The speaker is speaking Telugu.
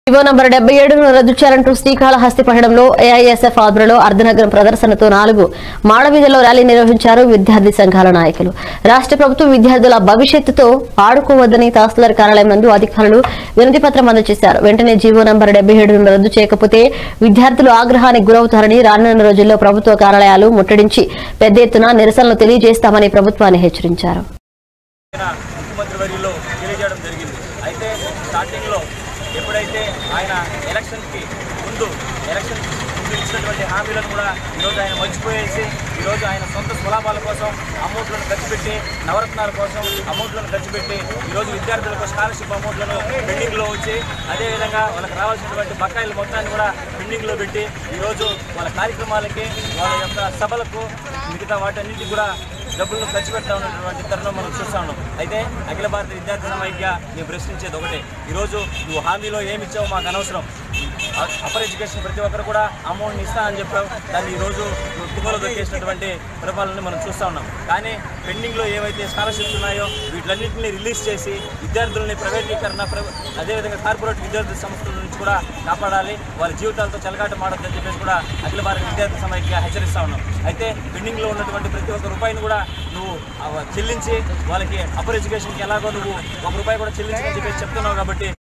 ఇవో నంబర్ డెబ్బై ఏడును రద్దు చేయాలంటూ శ్రీకాళహస్తి పట్టణంలో ఏఐఎస్ఎఫ్ ఆధ్వర్యంలో అర్ధనగరం ప్రదర్శనతో నాలుగు మాడవీధిలో ర్యాలీ నిర్వహించారు విద్యార్థి సంఘాల నాయకులు రాష్ట్ర ప్రభుత్వం విద్యార్థుల భవిష్యత్తుతో ఆడుకోవద్దని తహసీల్దార్ కార్యాలయం నందు అధికారులు వినతి పత్రం అందజేశారు వెంటనే జీవో నంబర్ డెబ్బై ఏడును రద్దు చేయకపోతే విద్యార్థులు ఆగ్రహానికి గురవుతారని రానున్న రోజుల్లో ప్రభుత్వ కార్యాలయాలు ముట్టడించి పెద్ద ఎత్తున నిరసనలు తెలియజేస్తామని ప్రభుత్వాన్ని హెచ్చరించారు ఆయన ముఖ్యమంత్రి వర్యులు తెలియజేయడం జరిగింది అయితే స్టార్టింగ్లో ఎప్పుడైతే ఆయన ఎలక్షన్కి ముందు ఎలక్షన్ ముందు ఇచ్చినటువంటి హామీలను కూడా ఈరోజు ఆయన మర్చిపోయేసి ఈరోజు ఆయన సొంత స్వలాభాల కోసం అమౌంట్లను ఖర్చు పెట్టి నవరత్నాల కోసం అమౌంట్లను ఖర్చు పెట్టి ఈరోజు విద్యార్థులకు స్కాలర్షిప్ అమౌంట్లను పెండింగ్లో ఉంచి అదేవిధంగా వాళ్ళకి రావాల్సినటువంటి బకాయిల మొత్తాన్ని కూడా పెండింగ్లో పెట్టి ఈరోజు వాళ్ళ కార్యక్రమాలకి వాళ్ళ యొక్క సభలకు మిగతా వాటన్నిటికీ కూడా డబ్బులను ఖర్చు పెడతా ఉన్నటువంటి తరుణం మనం చూస్తా ఉన్నాం అయితే అఖిల భారత విద్యార్థి సమైక్య మేము ప్రశ్నించేది ఒకటే ఈరోజు నువ్వు హామీలో ఏమి ఇచ్చావు మాకు అనవసరం అ- అప్పర్ ఎడ్యుకేషన్ ప్రతి ఒక్కరు కూడా అమౌంట్ ఇస్తా అని చెప్పావు దాన్ని ఈరోజు నువ్వు తుమ్మలో దొక్కేసినటువంటి పరిపాలన మనం చూస్తా ఉన్నాం కానీ పెండింగ్లో ఏవైతే స్కాలర్షిప్స్ ఉన్నాయో వీటిలన్నింటినీ రిలీజ్ చేసి విద్యార్థులని ప్రైవేటీకరణ ప్ర- అదేవిధంగా కార్పొరేట్ విద్యార్థి సంస్థల నుంచి కూడా కాపాడాలి వాళ్ళ జీవితాలతో చెలగాట మాడొద్దని చెప్పేసి కూడా అఖిల భారత విద్యార్థి సమైక్య హెచ్చరిస్తా ఉన్నాం అయితే పెండింగ్లో ఉన్నటువంటి ప్రతి ఒక్క రూపాయిని కూడా నువ్వు ఆ చెల్లించి వాళ్ళకి అప్పర్ ఎడ్యుకేషన్కి ఎలాగో నువ్వు ఒక రూపాయి కూడా చెల్లించని చెప్పేసి చెప్తున్నావు కాబట్టి